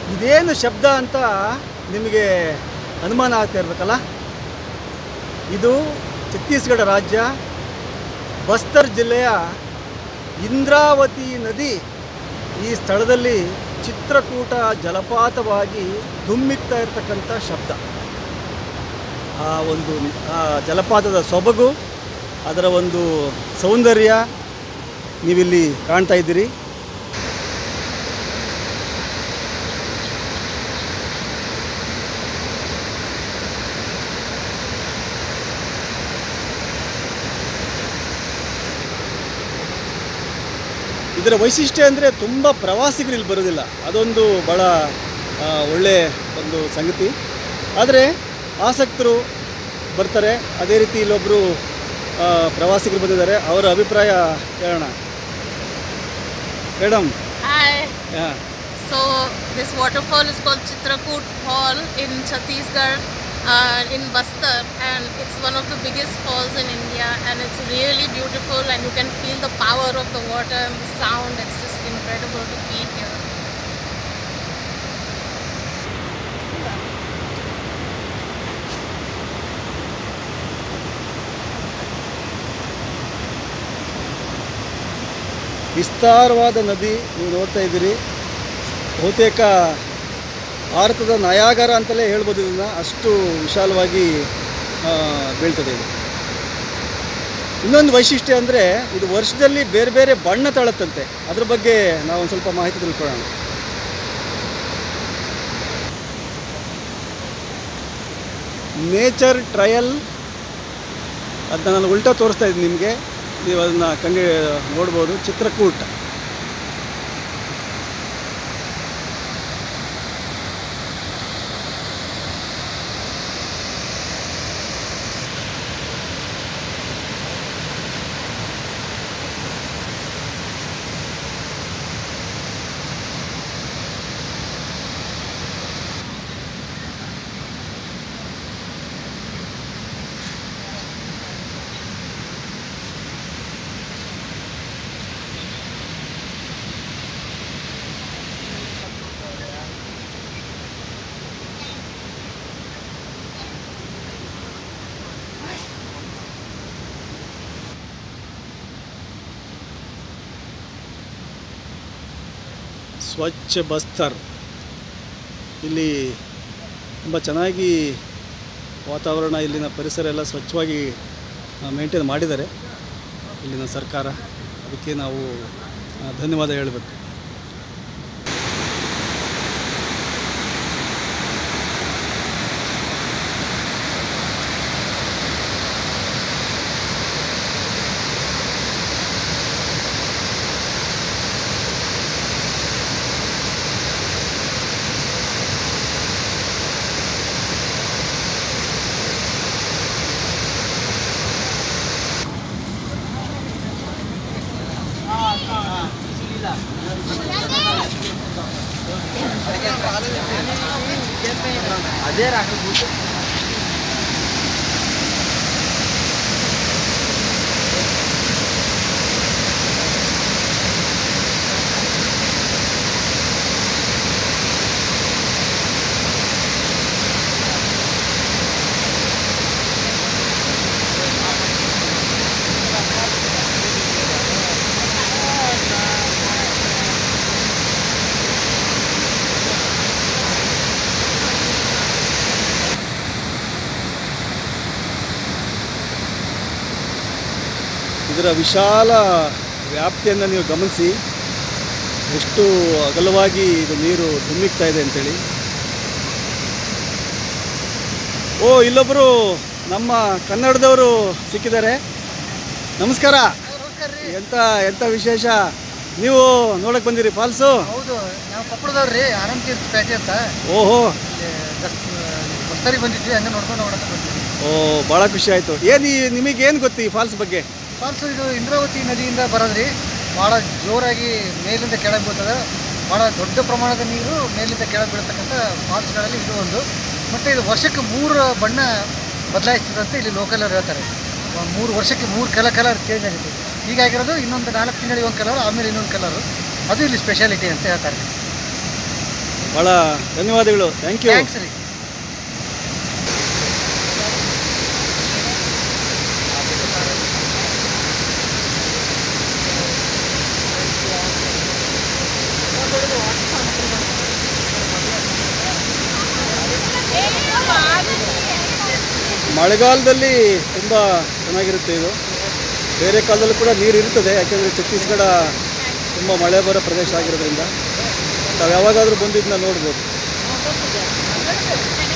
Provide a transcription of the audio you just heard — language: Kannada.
ಇದೇನು ಶಬ್ದ ಅಂತ ನಿಮಗೆ ಅನುಮಾನ ಆಗ್ತಾ ಇರಬೇಕಲ್ಲ ಇದು ಛತ್ತೀಸ್ಗಢ ರಾಜ್ಯ ಬಸ್ತರ್ ಜಿಲ್ಲೆಯ ಇಂದ್ರಾವತಿ ನದಿ ಈ ಸ್ಥಳದಲ್ಲಿ ಚಿತ್ರಕೂಟ ಜಲಪಾತವಾಗಿ ಧುಮ್ಮಿಕ್ತಾ ಇರತಕ್ಕಂಥ ಶಬ್ದ ಆ ಒಂದು ಆ ಜಲಪಾತದ ಸೊಬಗು ಅದರ ಒಂದು ಸೌಂದರ್ಯ ನೀವಿಲ್ಲಿ ಕಾಣ್ತಾ ಇದ್ದೀರಿ ಇದರ ವೈಶಿಷ್ಟ್ಯ ಅಂದರೆ ತುಂಬ ಪ್ರವಾಸಿಗರು ಇಲ್ಲಿ ಬರೋದಿಲ್ಲ ಅದೊಂದು ಭಾಳ ಆ, ಒಳ್ಳೆ ಒಂದು ಸಂಗತಿ ಆದರೆ ಆಸಕ್ತರು ಬರ್ತಾರೆ ಅದೇ ರೀತಿ ಇಲ್ಲೊಬ್ಬರು ಆ, ಪ್ರವಾಸಿಗರು ಬಂದಿದ್ದಾರೆ ಅವರ ಅಭಿಪ್ರಾಯ ಕೇಳೋಣ ಮೇಡಮ್ Hi. ಹಾಂ So this waterfall is called Chitrakoot Fall in Chhattisgarh, uh, in Bastar, and it's one of the biggest falls in India, and it's really beautiful, and you can feel the power of the water and the sound. It's just incredible to be here. ವಿಸ್ತಾರವಾದ ನದಿ ನೀವು ನೋಡ್ತಾ ಇದ್ದೀರಿ ಬಹುತೇಕ ಭಾರತದ ನಯಾಗರ ಅಂತಲೇ ಹೇಳ್ಬೋದು ಇದನ್ನು ಅಷ್ಟು ವಿಶಾಲವಾಗಿ ಆ, ಬೀಳ್ತದೆ ಇದು ಇನ್ನೊಂದು ವೈಶಿಷ್ಟ್ಯ ಅಂದರೆ ಇದು ವರ್ಷದಲ್ಲಿ ಬೇರೆ ಬೇರೆ ಬಣ್ಣ ತಾಳತ್ತಂತೆ ಅದ್ರ ಬಗ್ಗೆ ನಾವು ಒಂದು ಸ್ವಲ್ಪ ಮಾಹಿತಿ ತಿಳ್ಕೊಳ್ಳೋಣ ನೇಚರ್ ಟ್ರಯಲ್ ಅದನ್ನ ನಾನು ಉಲ್ಟಾ ತೋರಿಸ್ತಾ ಇದ್ದೀನಿ ನಿಮಗೆ ನೀವು ಅದನ್ನು ಕಂಡು ನೋಡ್ಬೋದು ಚಿತ್ರಕೂಟ ಸ್ವಚ್ಛ ಬಸ್ತರ್ ಇಲ್ಲಿ ತುಂಬ ಚೆನ್ನಾಗಿ ವಾತಾವರಣ ಇಲ್ಲಿನ ಪರಿಸರ ಎಲ್ಲ ಸ್ವಚ್ಛವಾಗಿ ಮೇಂಟೈನ್ ಮಾಡಿದ್ದಾರೆ ಇಲ್ಲಿನ ಸರ್ಕಾರ ಅದಕ್ಕೆ ನಾವು ಆ, ಧನ್ಯವಾದ ಹೇಳಬೇಕು ಇದರ ವಿಶಾಲ ವ್ಯಾಪ್ತಿಯನ್ನು ನೀವು ಗಮನಿಸಿ ಎಷ್ಟು ಅಗಲವಾಗಿ ಇದು ನೀರು ಧುಮ್ಮಿಕ್ತಾ ಇದೆ ಅಂತೇಳಿ ಓ ಇಲ್ಲೊಬ್ಬರು ನಮ್ಮ ಕನ್ನಡದವರು ಸಿಕ್ಕಿದ್ದಾರೆ ನಮಸ್ಕಾರ ಎಂತ ಎಂತ ವಿಶೇಷ ನೀವು ನೋಡಕ್ ಬಂದಿರಿ ಫಾಲ್ಸು ಹೌದು ನಾವು ಕೊಪ್ಪಳದವ್ರಿ ಆನಂದ್ ತೀರ್ಥ ಪೇಟೆ ಅಂತ ಓಹೋ ಇಲ್ಲಿ ದಸ್ ಬಸ್ತರಿಗೆ ಬಂದಿದ್ವಿ ಹಂಗೆ ನೋಡ್ಕೊಂಡು ನೋಡಕ್ಕೆ ಬಂದ್ವಿ ಓ ಭಾಳ ಖುಷಿ ಆಯಿತು ಏನು ನಿಮಗೇನು ಗೊತ್ತು ಈ ಫಾಲ್ಸ್ ಬಗ್ಗೆ ಫಾಲ್ಸ್ ಇದು ಇಂದ್ರಾವತಿ ನದಿಯಿಂದ ಬರೋದ್ರಿ ಭಾಳ ಜೋರಾಗಿ ಮೇಲಿಂದ ಕೆಳಗೆ ಬೀಳ್ತದೆ ಭಾಳ ದೊಡ್ಡ ಪ್ರಮಾಣದ ನೀರು ಮೇಲಿಂದ ಕೆಳಗೆ ಬೀಳ್ತಕ್ಕಂಥ ಫಾಲ್ಸ್ಗಳಲ್ಲಿ ಇದು ಒಂದು ಮತ್ತು ಇದು ವರ್ಷಕ್ಕೆ ಮೂರು ಬಣ್ಣ ಬದಲಾಯಿಸ್ತದಂತೆ ಇಲ್ಲಿ ಲೋಕಲ್ ಅವ್ರು ಹೇಳ್ತಾರೆ ಒಂದ್ ಮೂರು ವರ್ಷಕ್ಕೆ ಮೂರು ಕಲರ್ ಕಲರ್ ಚೇಂಜ್ ಆಗುತ್ತೆ ಹೀಗಾಗಿರೋದು ಇನ್ನೊಂದು ನಾಲ್ಕು ತಿಂಗಳಿಗೆ ಒಂದು ಕಲರ್ ಆಮೇಲೆ ಇನ್ನೊಂದು ಕಲರು ಅದು ಇಲ್ಲಿ ಸ್ಪೆಷಾಲಿಟಿ ಅಂತ ಹೇಳ್ತಾರೆ ಭಾಳ ಧನ್ಯವಾದಗಳು ಥ್ಯಾಂಕ್ ಯು ಥ್ಯಾಂಕ್ಸ್ ರೀ ಮಳೆಗಾಲದಲ್ಲಿ ತುಂಬ ಚೆನ್ನಾಗಿರುತ್ತೆ ಇದು ಬೇರೆ ಕಾಲದಲ್ಲೂ ಕೂಡ ನೀರು ಇರ್ತದೆ ಯಾಕೆಂದರೆ ಛತ್ತೀಸ್ಗಢ ತುಂಬ ಮಳೆ ಬರೋ ಪ್ರದೇಶ ಆಗಿರೋದ್ರಿಂದ ತಾವು ಯಾವಾಗಾದರೂ ಬಂದು ಇದನ್ನ ನೋಡ್ಬೋದು